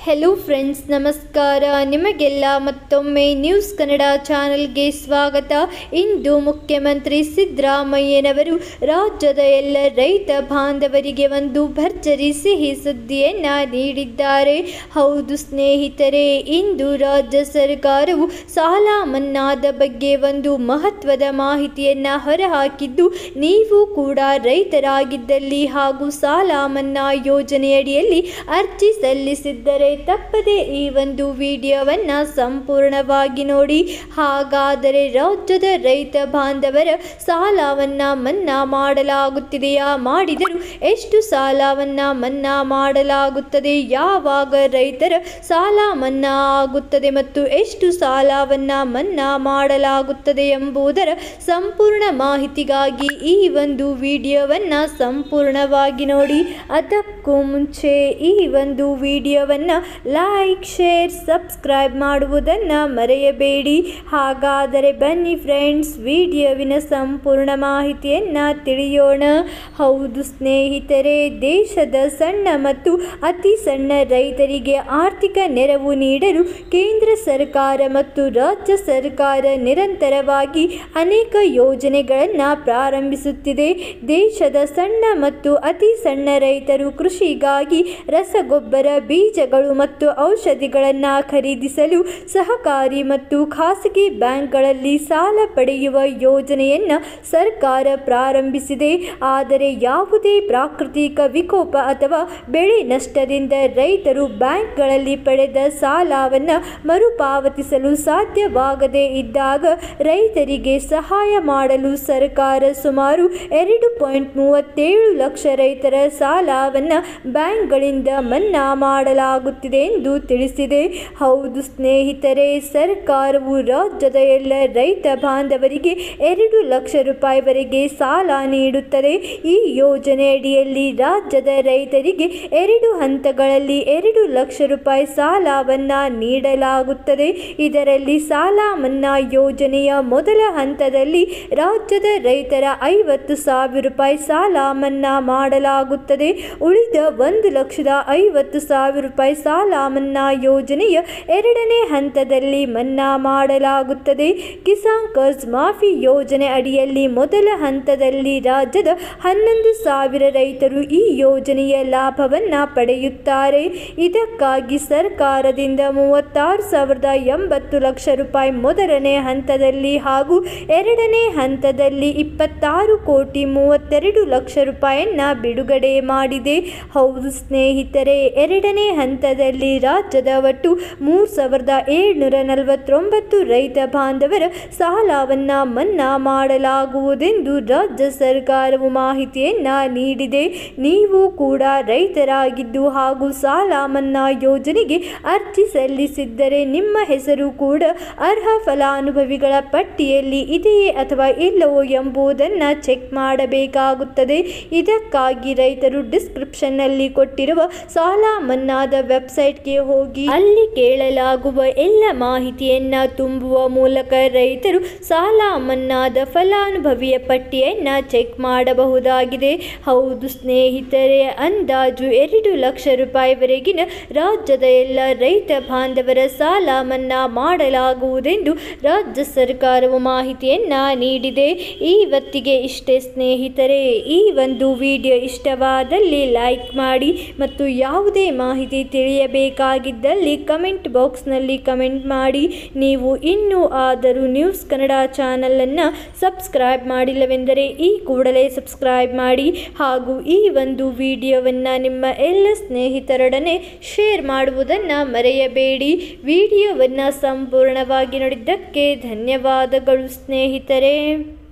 hello friends ನಮಸ್ಕಾರ ನಿಮಗೆಲ್ಲ ಮತ್ತೊಮ್ಮೆ ನ್ಯೂಸ್ ಕನ್ನಡ ಚಾನೆಲ್ಗೆ ಸ್ವಾಗತ ಇಂದು ಮುಖ್ಯಮಂತ್ರಿ ಸಿದ್ದರಾಮಯ್ಯನವರು ರಾಜ್ಯದ ಎಲ್ಲ ರೈತ ಬಾಂಧವರಿಗೆ ಒಂದು ಭರ್ಜರಿ ಸಿಹಿ ಸುದ್ದಿಯನ್ನ ನೀಡಿದ್ದಾರೆ ಹೌದು ಸ್ನೇಹಿತರೆ ಇಂದು ರಾಜ್ಯ ಸರ್ಕಾರವು ಸಾಲ ಮನ್ನಾದ ಬಗ್ಗೆ ಒಂದು ಮಹತ್ವದ ಮಾಹಿತಿಯನ್ನ ಹೊರಹಾಕಿದ್ದು ನೀವು ಕೂಡ ರೈತರಾಗಿದ್ದಲ್ಲಿ ಹಾಗೂ ಸಾಲ ಮನ್ನಾ ಯೋಜನೆಯಡಿಯಲ್ಲಿ ಅರ್ಜಿ ಸಲ್ಲಿಸಿದ್ದರೆ ತಪ್ಪದೆ ಈ ಒಂದು ವಿಡಿಯೋವನ್ನ ಸಂಪೂರ್ಣವಾಗಿ ನೋಡಿ ಹಾಗಾದರೆ ರಾಜ್ಯದ ರೈತ ಬಾಂಧವರ ಸಾಲವನ್ನ ಮನ್ನಾ ಮಾಡಲಾಗುತ್ತಿದೆಯಾ ಮಾಡಿದರೂ ಎಷ್ಟು ಸಾಲವನ್ನ ಮನ್ನಾ ಮಾಡಲಾಗುತ್ತದೆ ಯಾವಾಗ ರೈತರ ಸಾಲ ಮನ್ನಾ ಆಗುತ್ತದೆ ಮತ್ತು ಎಷ್ಟು ಸಾಲವನ್ನ ಮನ್ನಾ ಮಾಡಲಾಗುತ್ತದೆ ಎಂಬುದರ ಸಂಪೂರ್ಣ ಮಾಹಿತಿಗಾಗಿ ಈ ಒಂದು ವಿಡಿಯೋವನ್ನ ಸಂಪೂರ್ಣವಾಗಿ ನೋಡಿ ಅದಕ್ಕೂ ಮುಂಚೆ ಈ ಒಂದು ವಿಡಿಯೋವನ್ನ ಲೈಕ್ ಶೇರ್ ಸಬ್ಸ್ಕ್ರೈಬ್ ಮಾಡುವುದನ್ನು ಮರೆಯಬೇಡಿ ಹಾಗಾದರೆ ಬನ್ನಿ ಫ್ರೆಂಡ್ಸ್ ವಿಡಿಯೋವಿನ ಸಂಪೂರ್ಣ ಮಾಹಿತಿಯನ್ನು ತಿಳಿಯೋಣ ಹೌದು ಸ್ನೇಹಿತರೆ ದೇಶದ ಸಣ್ಣ ಮತ್ತು ಅತಿ ಸಣ್ಣ ರೈತರಿಗೆ ಆರ್ಥಿಕ ನೆರವು ನೀಡಲು ಕೇಂದ್ರ ಸರ್ಕಾರ ಮತ್ತು ರಾಜ್ಯ ಸರ್ಕಾರ ನಿರಂತರವಾಗಿ ಅನೇಕ ಯೋಜನೆಗಳನ್ನು ಪ್ರಾರಂಭಿಸುತ್ತಿದೆ ದೇಶದ ಸಣ್ಣ ಮತ್ತು ಅತಿ ಸಣ್ಣ ರೈತರು ಕೃಷಿಗಾಗಿ ರಸಗೊಬ್ಬರ ಬೀಜಗಳು ಮತ್ತು ಔಷಧಿಗಳನ್ನು ಖರೀದಿಸಲು ಸಹಕಾರಿ ಮತ್ತು ಖಾಸಗಿ ಬ್ಯಾಂಕ್ಗಳಲ್ಲಿ ಸಾಲ ಪಡೆಯುವ ಯೋಜನೆಯನ್ನು ಸರ್ಕಾರ ಪ್ರಾರಂಭಿಸಿದೆ ಆದರೆ ಯಾವುದೇ ಪ್ರಾಕೃತಿಕ ವಿಕೋಪ ಅಥವಾ ಬೆಳೆ ನಷ್ಟದಿಂದ ರೈತರು ಬ್ಯಾಂಕ್ಗಳಲ್ಲಿ ಪಡೆದ ಸಾಲವನ್ನು ಮರುಪಾವತಿಸಲು ಸಾಧ್ಯವಾಗದೇ ಇದ್ದಾಗ ರೈತರಿಗೆ ಸಹಾಯ ಮಾಡಲು ಸರ್ಕಾರ ಸುಮಾರು ಎರಡು ಪಾಯಿಂಟ್ ಮೂವತ್ತೇಳು ಲಕ್ಷ ರೈತರ ಸಾಲವನ್ನು ಬ್ಯಾಂಕ್ಗಳಿಂದ ಮನ್ನಾ ಮಾಡಲಾಗುತ್ತಿದೆ ಎಂದು ತಿಳಿಸಿದೆ ಹೌದು ಸ್ನೇಹಿತರೆ ಸರ್ಕಾರವು ರಾಜ್ಯದ ಎಲ್ಲ ರೈತ ಬಾಂಧವರಿಗೆ ಎರಡು ಲಕ್ಷ ರೂಪಾಯಿವರೆಗೆ ಸಾಲ ನೀಡುತ್ತದೆ ಈ ಯೋಜನೆಯಡಿಯಲ್ಲಿ ರಾಜ್ಯದ ರೈತರಿಗೆ ಎರಡು ಹಂತಗಳಲ್ಲಿ ಎರಡು ಲಕ್ಷ ರೂಪಾಯಿ ಸಾಲವನ್ನು ನೀಡಲಾಗುತ್ತದೆ ಇದರಲ್ಲಿ ಸಾಲ ಮನ್ನಾ ಯೋಜನೆಯ ಮೊದಲ ಹಂತದಲ್ಲಿ ರಾಜ್ಯದ ರೈತರ ಐವತ್ತು ಸಾವಿರ ರೂಪಾಯಿ ಸಾಲ ಮನ್ನಾ ಮಾಡಲಾಗುತ್ತದೆ ಉಳಿದ ಒಂದು ಲಕ್ಷದ ಐವತ್ತು ಸಾವಿರ ರೂಪಾಯಿ ಸಾಲ ಮನ್ನಾ ಯೋಜನೆಯ ಎರಡನೇ ಹಂತದಲ್ಲಿ ಮನ್ನಾ ಮಾಡಲಾಗುತ್ತದೆ ಕಿಸಾನ್ ಕರ್ಜ್ ಮಾಫಿ ಯೋಜನೆ ಅಡಿಯಲ್ಲಿ ಮೊದಲ ಹಂತದಲ್ಲಿ ರಾಜ್ಯದ ಹನ್ನೊಂದು ಸಾವಿರ ರೈತರು ಈ ಯೋಜನೆಯ ಲಾಭವನ್ನು ಪಡೆಯುತ್ತಾರೆ ಇದಕ್ಕಾಗಿ ಸರ್ಕಾರದಿಂದ ಮೂವತ್ತಾರು ಸಾವಿರದ ಎಂಬತ್ತು ಲಕ್ಷ ರೂಪಾಯಿ ಮೊದಲನೇ ಹಂತದಲ್ಲಿ ಹಾಗೂ ಎರಡನೇ ಹಂತದಲ್ಲಿ ಇಪ್ಪತ್ತಾರು ಕೋಟಿ ಮೂವತ್ತೆರಡು ಲಕ್ಷ ರೂಪಾಯಿಯನ್ನ ಬಿಡುಗಡೆ ಮಾಡಿದೆ ಹೌದು ಸ್ನೇಹಿತರೆ ಎರಡನೇ ಹಂತದಲ್ಲಿ ರಾಜ್ಯದ ಒಟ್ಟು ಮೂರು ಸಾವಿರದ ಏಳ್ನೂರ ನಲವತ್ತೊಂಬತ್ತು ರೈತ ಬಾಂಧವರ ಸಾಲವನ್ನ ಮನ್ನಾ ಮಾಡಲಾಗುವುದೆಂದು ರಾಜ್ಯ ಸರ್ಕಾರವು ಮಾಹಿತಿಯನ್ನ ನೀಡಿದೆ ನೀವು ಕೂಡ ರೈತರಾಗಿದ್ದು ಹಾಗೂ ಸಾಲ ಮನ್ನಾ ಯೋಜನೆಗೆ ಅರ್ಜಿ ಸಲ್ಲಿಸಿದ್ದರೆ ನಿಮ್ಮ ಹೆಸರು ಕೂಡ ಅರ್ಹ ಫಲಾನುಭವಿಗಳ ಪಟ್ಟಿಯಲ್ಲಿ ಇದೆಯೇ ಅಥವಾ ಇಲ್ಲವೋ ಎಂಬುದನ್ನು ಚೆಕ್ ಮಾಡಬೇಕಾಗುತ್ತದೆ ಇದಕ್ಕಾಗಿ ರೈತರು ಡಿಸ್ಕ್ರಿಪ್ಷನ್ನಲ್ಲಿ ಕೊಟ್ಟಿರುವ ಸಾಲ ಮನ್ನಾದ ವೆಬ್ಸೈಟ್ಗೆ ಹೋಗಿ ಅಲ್ಲಿ ಕೇಳಲಾಗುವ ಎಲ್ಲ ಮಾಹಿತಿಯನ್ನ ತುಂಬುವ ಮೂಲಕ ರೈತರು ಸಾಲ ಮನ್ನಾದ ಫಲಾನುಭವಿಯ ಪಟ್ಟಿಯನ್ನ ಚೆಕ್ ಮಾಡಬಹುದಾಗಿದೆ ಹೌದು ಸ್ನೇಹಿತರೆ ಅಂದಾಜು ಎರಡು ಲಕ್ಷ ರೂಪಾಯಿವರೆಗಿನ ರಾಜ್ಯದ ಎಲ್ಲ ರೈತ ಬಾಂಧವರ ಸಾಲ ಮನ್ನಾ ಮಾಡಲಾಗುವುದೆಂದು ರಾಜ್ಯ ಸರ್ಕಾರವು ಮಾಹಿತಿಯನ್ನ ನೀಡಿದೆ ಇವತ್ತಿಗೆ ಇಷ್ಟೇ ಸ್ನೇಹಿತರೆ ಈ ಒಂದು ವಿಡಿಯೋ ಇಷ್ಟವಾದಲ್ಲಿ ಲೈಕ್ ಮಾಡಿ ಮತ್ತು ಯಾವುದೇ ಮಾಹಿತಿ ತಿಳಿಯಬೇಕಾಗಿದ್ದಲ್ಲಿ ಕಮೆಂಟ್ ಬಾಕ್ಸ್ನಲ್ಲಿ ಕಮೆಂಟ್ ಮಾಡಿ ನೀವು ಇನ್ನೂ ಆದರೂ ನ್ಯೂಸ್ ಕನ್ನಡ ಚಾನಲನ್ನು ಸಬ್ಸ್ಕ್ರೈಬ್ ಮಾಡಿಲ್ಲವೆಂದರೆ ಈ ಕೂಡಲೇ ಸಬ್ಸ್ಕ್ರೈಬ್ ಮಾಡಿ ಹಾಗೂ ಈ ಒಂದು ವಿಡಿಯೋವನ್ನು ನಿಮ್ಮ ಎಲ್ಲ ಸ್ನೇಹಿತರೊಡನೆ ಶೇರ್ ಮಾಡುವುದನ್ನು ಮರೆಯಬೇಡಿ ವಿಡಿಯೋವನ್ನು ಸಂಪೂರ್ಣವಾಗಿ ನೋಡಿದ್ದಕ್ಕೆ ಧನ್ಯವಾದಗಳು ಸ್ನೇಹಿತರೆ